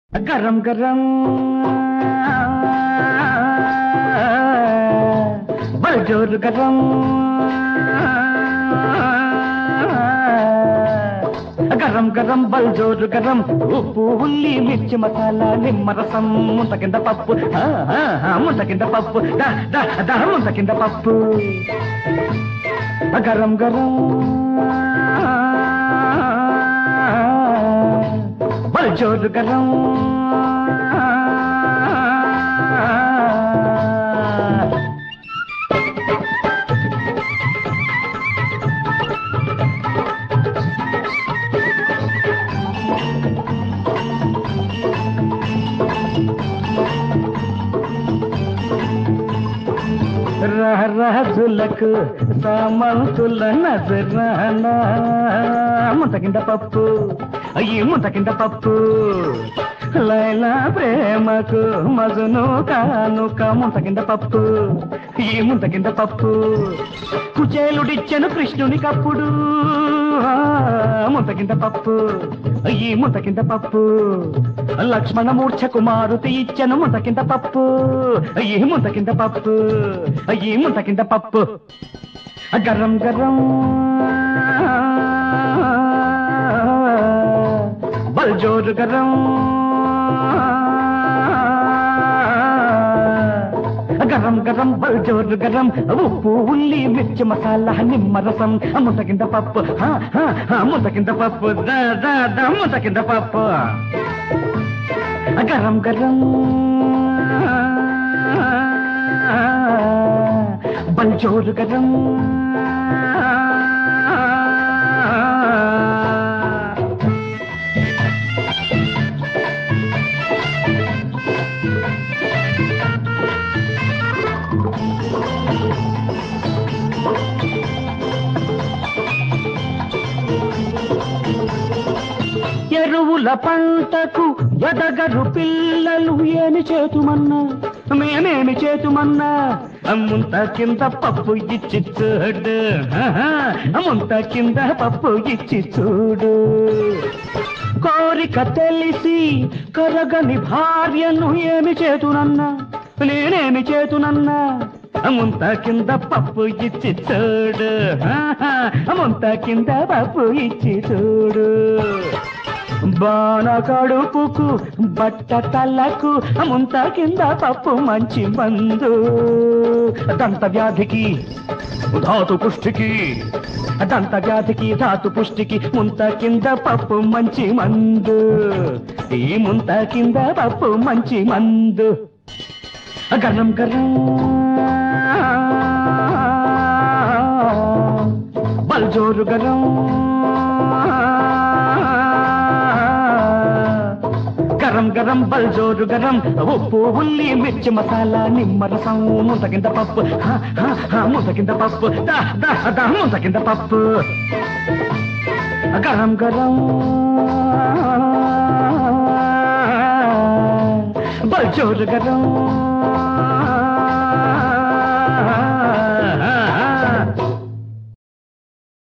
గరం గరం బల్జోరు గరం గరం గరం బల్జోరు గరం ఉప్పు ఉల్లి మిర్చి మసాలా నిమ్మరసం ముంత కింద పప్పు ఆ, ఆ, ఆ, ముంత కింద పప్పు దా, దా, దా, ముంత కింద పప్పు గరం గరం బల్జోరు గరం రాజులకు సామంతుల నజరానా ముంత కింద పప్పు అయ్యి ముంత కింద పప్పు లైలా ప్రేమకు మజును కానుక ముంత కింద పప్పు ఈ ముంత కింద పప్పు కుచేలుడిచ్చెను కృష్ణుని కప్పుడు ఆ, ముంత కింద పప్పు ఈ ముంత కింద పప్పు లక్ష్మణ మూర్ఛ కుమారుతి ఇచ్చెను ముంత కింద పప్పు ఈ ముంత కింద పప్పు ఈ ముంత కింద పప్పు గరం గరం బల్జోరు గరం గరం గరం బల్జోరు గరం ఉప్పు ఉల్లి మిర్చి మసాలా నిమ్మరసం ముంత కింద పప్పు హా, హా, హా, ముంత కింద పప్పు దా, దా, దా, ముంత కింద పప్పు గరం గరం బల్జోరు గరం ఎరువుల పంటకు ఎదగరు పిల్లలు ఏమి చేతుమన్నా మేమేమి చేతుమన్నా ముంత కింద పప్పు ఇచ్చి చూడు ఆహా, ముంత కింద పప్పు ఇచ్చి చూడు కోరిక తెలిసి కరగని భార్యను ఏమి చేతునన్నా నేనేమి చేతునన్నా ముంత కింద పప్పు ఇచ్చి చూడు ఆహా, ముంత కింద పప్పు ఇచ్చి చూడు బాణ కడుపుకు బట్ట తలకు ముంత కింద పప్పు మంచి మందు దంత వ్యాధికి ధాతు పుష్టికి దంత వ్యాధికి ధాతు పుష్టికి ముంత కింద పప్పు మంచి మందు ఈ ముంత కింద పప్పు మంచి మందు గరం గరం బల్జోరు గరం గరం గరం బల్జోరు గరం ఉప్పు ఉల్లి మిర్చి మసాలా నిమ్మరసం ముంత కింద పప్పు హా, హా, హా, ముంత కింద పప్పు దా, దా, దా, ముంత కింద పప్పు గరం గరం బల్జోరు గరం